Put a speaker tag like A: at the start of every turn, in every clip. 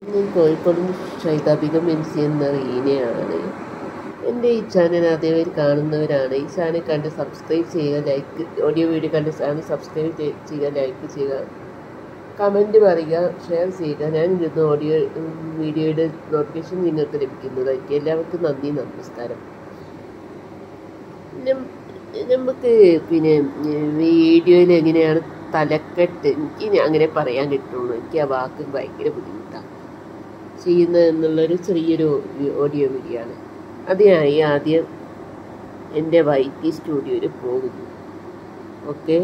A: ഞാൻ Kozhikode ഷൈതാബികം M C എന്ന റീനയാണ് എൻ്റെ ഈ ചാനൽ ആദ്യമായി കാണുന്നവരാണ് ഈ ചാനൽ കണ്ട് സബ്സ്ക്രൈബ് ചെയ്യുക ലൈക്ക് ഓഡിയോ വീഡിയോ കണ്ട് ചാനൽ സബ്സ്ക്രൈബ് ചെയ്- ചെയ്യുക ലൈക്ക് ചെയ്യുക കമൻറ്റ് പറയുക ഷെയർ ചെയ്യുക ഞാൻ ഇടുന്ന ഓഡിയോ ഉം, വീഡിയോയുടെ നോട്ടിഫിക്കേഷൻ നിങ്ങൾക്ക് ലഭിക്കുന്നതായിരിക്കും എല്ലാവർക്കും നന്ദി നമസ്കാരം നം- നമുക്ക് പിന്നെ വീഡിയോയിൽ എങ്ങനെയാണ് തലക്കെട്ട് എനിക്ക് ഞാൻ അങ്ങനെ പറയാൻ കിട്ടുള്ളൂ എനിക്ക് ആ വാക്ക് ഭയങ്കര ബുദ്ധിമുട്ടാണ് ചെയ്യുന്നത് എന്നുള്ളൊരു ചെറിയൊരു ഓഡിയോ വീഡിയോ ആണ് അതിനായി ആദ്യം എൻ്റെ വൈറ്റി സ്റ്റുഡിയോയിൽ പോകുന്നു ഓക്കെ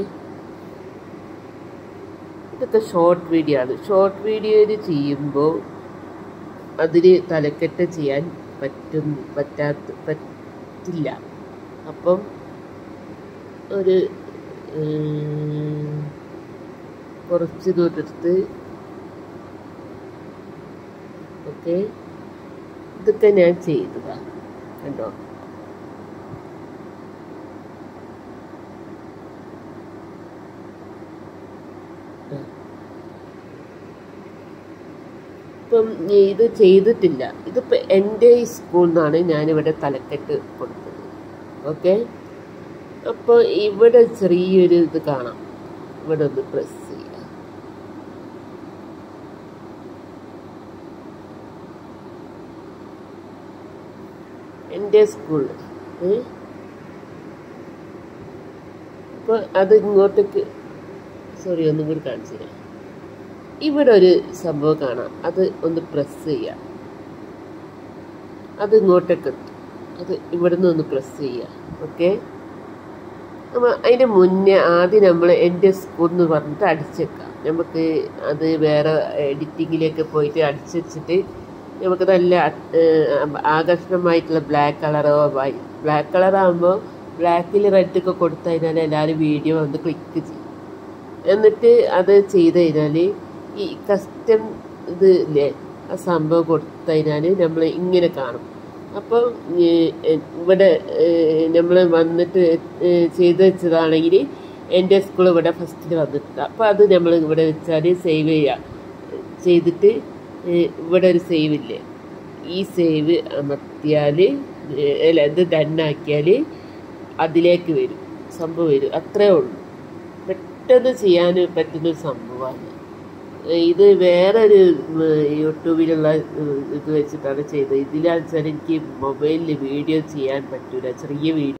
A: ഇതൊക്കെ ഷോർട്ട് വീഡിയോ ആണ് ഷോർട്ട് വീഡിയോയിൽ ചെയ്യുമ്പോൾ അതിൽ തലക്കെട്ട് ചെയ്യാൻ പറ്റും പറ്റാത്ത പറ്റില്ല അപ്പം ഒരു ഉം, കുറച്ച് ദൂരത്ത് ഓക്കെ ഇതൊക്കെ ഞാൻ ചെയ്തതാ കണ്ടോ ആ. ഇപ്പം ഇത് ചെയ്തിട്ടില്ല ഇതിപ്പോൾ എൻ്റെ സ്കൂളിൽ നിന്നാണ് ഞാനിവിടെ തലക്കെട്ട് കൊടുത്തത് ഓക്കെ അപ്പോൾ ഇവിടെ ചെറിയൊരു ഇത് കാണാം ഇവിടെ ഒന്ന് പ്രസ് ചെയ്യാം എൻ്റെ സ്കൂളിൽ അപ്പോൾ അത് ഇങ്ങോട്ടേക്ക് സോറി ഒന്നും കൂടി കാണിച്ചു തരാം ഇവിടെ ഒരു സംഭവം കാണാം അത് ഒന്ന് പ്രസ് ചെയ്യാം അത് ഇങ്ങോട്ടേക്ക് എത്തും അത് ഇവിടുന്ന് ഒന്ന് പ്രസ് ചെയ്യാം ഓക്കെ അപ്പോൾ അതിൻ്റെ മുന്നേ ആദ്യം നമ്മൾ എൻ്റെ സ്കൂൾ എന്ന് പറഞ്ഞിട്ട് അടിച്ചേക്കാം നമുക്ക് അത് വേറെ എഡിറ്റിങ്ങിലേക്ക് പോയിട്ട് അടിച്ചു വെച്ചിട്ട് നമുക്ക് നല്ല ഏഹ്, ആകർഷണമായിട്ടുള്ള ബ്ലാക്ക് കളറോ വൈ ബ്ലാക്ക് കളറാകുമ്പോൾ ബ്ലാക്കിൽ റെഡൊക്കെ കൊടുത്തു കഴിഞ്ഞാൽ എല്ലാവരും വീഡിയോ വന്ന് ക്ലിക്ക് ചെയ്യും എന്നിട്ട് അത് ചെയ്ത് കഴിഞ്ഞാൽ ഈ കസ്റ്റം ഇത് ഇല്ലേ ആ സംഭവം കൊടുത്തു കഴിഞ്ഞാൽ നമ്മൾ ഇങ്ങനെ കാണും അപ്പോൾ ഇവിടെ നമ്മൾ വന്നിട്ട് ഏഹ്, ചെയ്ത് വെച്ചതാണെങ്കിൽ എൻ്റെ സ്കൂൾ ഇവിടെ ഫസ്റ്റിൽ വന്നിട്ടുണ്ട് അപ്പോൾ അത് നമ്മൾ ഇവിടെ വെച്ചാൽ സേവ് ചെയ്യാം ചെയ്തിട്ട് ഏഹ്, ഇവിടെ ഒരു സേവ് ഇല്ലേ ഈ സേവ് അമർത്തിയാൽ ഏഹ്, അല്ല ഇത് ഡണ്ണാക്കിയാൽ അതിലേക്ക് വരും സംഭവം വരും അത്രേ ഉള്ളൂ പെട്ടെന്ന് ചെയ്യാൻ പറ്റുന്നൊരു സംഭവമാണ് ഇത് വേറൊരു ഉം, യൂട്യൂബിലുള്ള ഉം, ഇത് വെച്ചിട്ടാണ് ചെയ്തത് ഇതിലാണെന്ന് വെച്ചാൽ എനിക്ക് മൊബൈലിൽ വീഡിയോ ചെയ്യാൻ പറ്റൂല ചെറിയ വീഡിയോ